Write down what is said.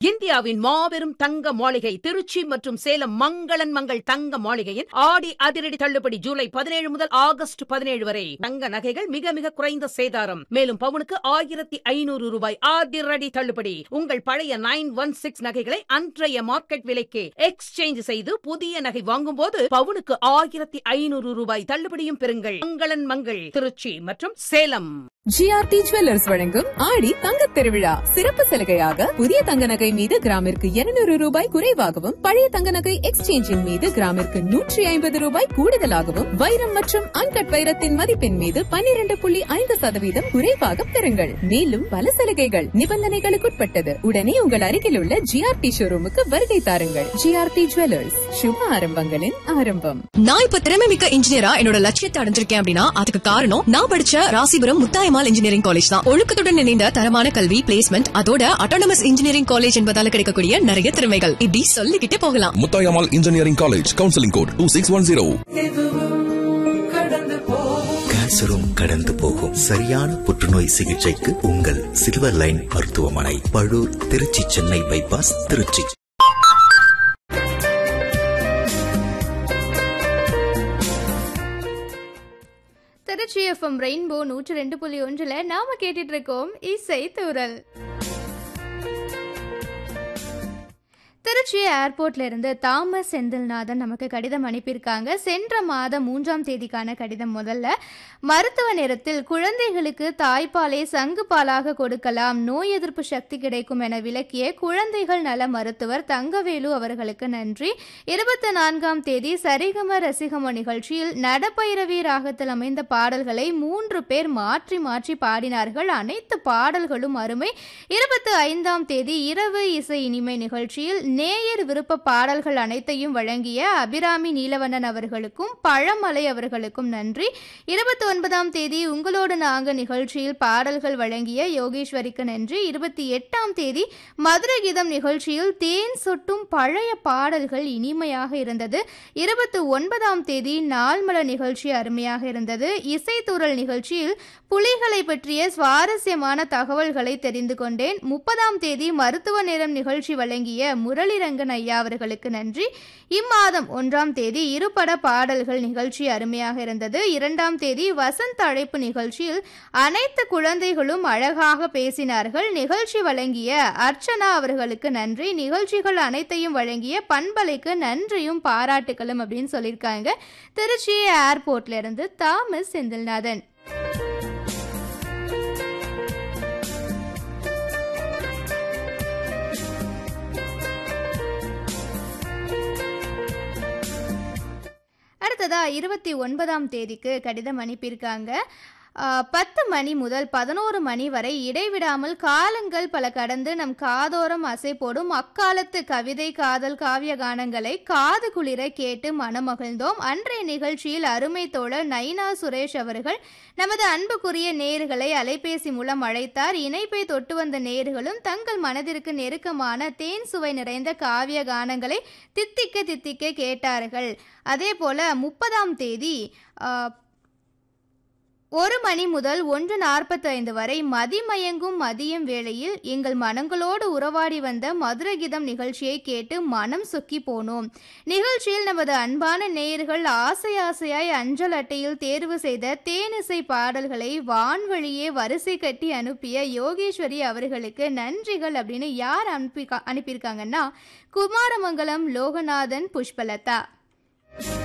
இந்தியாவின் மாபெரும் தங்க மாளிகை திருச்சி மற்றும் சேலம் மங்களன் மங்கள் தங்க மாளிகையின் ஆடி அதிரடி தள்ளுபடி ஜூலை பதினேழு முதல் ஆகஸ்ட் பதினேழு வரை தங்க நகைகள் மிக மிக குறைந்த சேதாரம் மேலும் பவுனுக்கு ஆயிரத்தி ஐநூறு ரூபாய் அதிரடி தள்ளுபடி உங்கள் பழைய நைன் ஒன் சிக்ஸ் நகைகளை அன்றைய மார்க்கெட் விலைக்கு எக்ஸ்சேஞ்ச் செய்து புதிய நகை வாங்கும்போது பவுனுக்கு ஆயிரத்தி ஐநூறு ரூபாய் தள்ளுபடியும் பெறுங்கள் மங்களன் மங்கள் திருச்சி மற்றும் சேலம் ஜிஆர்டி ஜுவல்லர்ஸ் வழங்கும் ஆடி தங்கத் திருவிழா சிறப்பு சலுகையாக புதிய தங்க நகை மீது கிராமிற்கு 200 ரூபாய் குறைவாகவும் பழைய தங்க நகை எக்ஸ்சேஞ்சின் மீது கிராமிற்கு நூற்றி ஐம்பது ரூபாய் கூடுதலாகவும் வைரம் மற்றும் அன்கட் வைரத்தின் மதிப்பின் மீது 12.5% புள்ளி ஐந்து சதவீதம் குறைவாக பெறுங்கள் மேலும் பல சலுகைகள் நிபந்தனைகளுக்குட்பட்டது உடனே உங்கள் அருகில் உள்ள ஜிஆர்டி ஷோரூமுக்கு வருகை தாருங்கள் ஜிஆர்டி ஜுவல்லர்ஸ் சுப ஆரம்பங்களின் ஆரம்பம் நான் இப்ப திறமை மிக்க இன்ஜினியரா என்னோட லட்சியத்தை அடைஞ்சிருக்கேன் அப்படின்னா அதுக்கு காரணம் நான் படிச்ச ராசிபுரம் முத்தாயமால் இன்ஜினியரிங் காலேஜ் தான் ஒழுக்கத்துடன் இணைந்த தரமான கல்வி பிளேஸ்மெண்ட் அதோட அட்டானமஸ் இன்ஜினியரிங் காலேஜ் என்பதால கிடைக்கக்கூடிய நிறைய திறமைகள் இப்படி சொல்லிக்கிட்டே போகலாம் Muthayammal engineering college counselling code two six one zero கேன்சரும் கடந்து போகும் சரியான புற்றுநோய் சிகிச்சைக்கு உங்கள் சில்வர் லைன் மருத்துவமனை Palur Trichy Chennai bypass Trichy Trichy FM rainbow நூற்று ரெண்டு புள்ளி ஒன்றில் நாம கேட்டுட்டு இருக்கோம் இசை தூரல் திருச்சி ஏர்போர்ட்ல இருந்து தாமஸ் செந்தில்நாதன் நமக்கு கடிதம் அனுப்பியிருக்காங்க சென்ற மாதம் மூன்றாம் தேதிக்கான கடிதம் முதல்ல மருத்துவ நேரத்தில் குழந்தைகளுக்கு தாய்ப்பாலை சங்கு பாலாக கொடுக்கலாம் நோய் எதிர்ப்பு சக்தி கிடைக்கும் என விளக்கிய குழந்தைகள் நல மருத்துவர் தங்கவேலு அவர்களுக்கு நன்றி இருபத்தி நான்காம் தேதி சரிகம ரசிகம நிகழ்ச்சியில் நடப்பைரவி ராகத்தில் அமைந்த பாடல்களை மூன்று பேர் மாற்றி மாற்றி பாடினார்கள் அனைத்து பாடல்களும் அருமை இருபத்தி ஐந்தாம் தேதி இரவு இசை இனிமை நிகழ்ச்சியில் நேயர் விருப்ப பாடல்கள் அனைத்தையும் வழங்கிய அபிராமி நீலவண்ணன் அவர்களுக்கும் பழமலை அவர்களுக்கும் நன்றி இருபத்தி ஒன்பதாம் தேதி உங்களோடு நாங்க நிகழ்ச்சியில் பாடல்கள் வழங்கிய யோகேஸ்வரிக்கு நன்றி இருபத்தி எட்டாம் தேதி மதுரை கீதம் நிகழ்ச்சியில் தேன் சொட்டும் பழைய பாடல்கள் இனிமையாக இருந்தது இருபத்தி ஒன்பதாம் தேதி நாள்மல நிகழ்ச்சி அருமையாக இருந்தது இசைத்தூரல் நிகழ்ச்சியில் புலிகளை பற்றிய சுவாரஸ்யமான தகவல்களை தெரிந்து கொண்டேன் முப்பதாம் தேதி மருத்துவ நேரம் நிகழ்ச்சி வழங்கிய முரளிரங்கன் ஐயா அவர்களுக்கு நன்றி இம்மாதம் ஒன்றாம் தேதி இருபட பாடல்கள் நிகழ்ச்சி அருமையாக இருந்தது இரண்டாம் தேதி வசந்த அழைப்பு நிகழ்ச்சியில் அனைத்து குழந்தைகளும் அழகாக பேசினார்கள் நிகழ்ச்சி வழங்கிய அர்ச்சனா அவர்களுக்கு நன்றி நிகழ்ச்சிகள் அனைத்தையும் வழங்கிய பண்பலைக்கு நன்றியும் பாராட்டுகளும் அப்படின்னு சொல்லியிருக்காங்க திருச்சி ஏர்போர்ட்ல இருந்து தாமஸ் செந்தில்நாதன் அடுத்ததா இருபத்தி ஒன்பதாம் தேதிக்கு கடிதம் அனுப்பியிருக்காங்க ஆ, பத்து மணி முதல் பதினோரு மணி வரை இடைவிடாமல் காலங்கள் பல கடந்து நம் காதோரம் அசை போடும் அக்காலத்து கவிதை காதல் காவிய கானங்களை காது குளிர கேட்டு மனமகிழ்ந்தோம் அன்றைய நிகழ்ச்சியில் அருமை தோழர் நைனா சுரேஷ் அவர்கள் நமது அன்புக்குரிய நேர்களை அலைபேசி மூலம் அழைத்தார் இணைப்பை தொட்டு வந்த நேர்களும் தங்கள் மனதிற்கு நெருக்கமான தேன் சுவை நிறைந்த காவிய கானங்களை தித்திக்க தித்திக்க கேட்டார்கள் அதே போல முப்பதாம் தேதி ஆ, ஒரு மணி முதல் ஒன்று நாற்பத்தி ஐந்து வரை மதிமயங்கும் மதியம் வேளையில் எங்கள் மனங்களோடு உறவாடி வந்த மதுரகிதம் நிகழ்ச்சியை கேட்டு மனம் சொக்கி போனோம் நிகழ்ச்சியில் நமது அன்பான நேயர்கள் ஆசை ஆசையாய் அஞ்சல் அட்டையில் தேர்வு செய்த தேனிசை பாடல்களை வான்வழியே வரிசை கட்டி அனுப்பிய யோகேஸ்வரி அவர்களுக்கு நன்றிகள் அப்படின்னு யார் அனுப்பி அனுப்பியிருக்காங்கன்னா குமாரமங்கலம் லோகநாதன் புஷ்பலதா